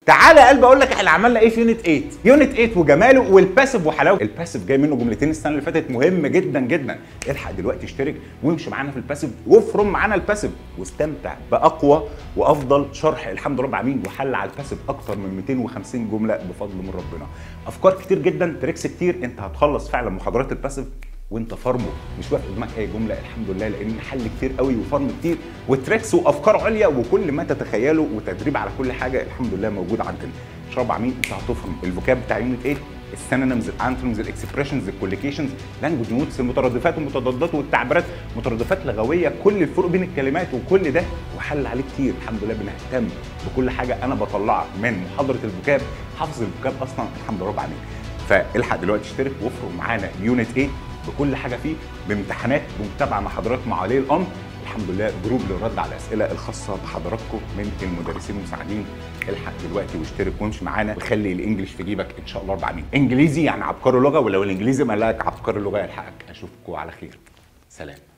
تعالى يا قلبي اقول لك احنا عملنا ايه في يونت 8 يونت 8 وجماله والباسيف وحلاوه الباسيف جاي منه جملتين السنه اللي فاتت مهم جدا جدا الحق دلوقتي اشترك وامشي معانا في الباسيف وافرم معانا الباسيف واستمتع باقوى وافضل شرح الحمد لله رب العالمين وحل على الباسيف اكتر من 250 جمله بفضل من ربنا افكار كتير جدا تريكس كتير انت هتخلص فعلا محاضرات الباسيف وانت فارمه مش واقف قدامك اي جمله الحمد لله لان حل كتير قوي وفارم كتير وتريكس وافكار عليا وكل ما تتخيله وتدريب على كل حاجه الحمد لله موجود عندنا شرب عمين انت هتفهم الفوكاب بتاع يونت ايه السينونيمز الانتونيمز الاكسبريشنز الكوليكيشنز لانجوج نوتس المترادفات والمتضادات والتعبيرات مترادفات لغويه كل الفروق بين الكلمات وكل ده وحل عليه كتير الحمد لله بنهتم بكل حاجه انا بطلعها من محاضره الفوكاب حافظ الفوكاب اصلا الحمد لله رب العالمين فالحق دلوقتي اشترك وافرق معانا يونت ايه بكل حاجه فيه بامتحانات بمتابعه مع حضرتك مع ولي الامر الحمد لله جروب للرد على الاسئله الخاصه بحضراتكم من المدرسين المساعدين الحق دلوقتي واشترك وامشي معانا وخلي الانجليش في جيبك ان شاء الله رب العالمين انجليزي يعني عبقري لغه ولو الانجليزي ملاك عبقري لغه يلحقك اشوفكم على خير سلام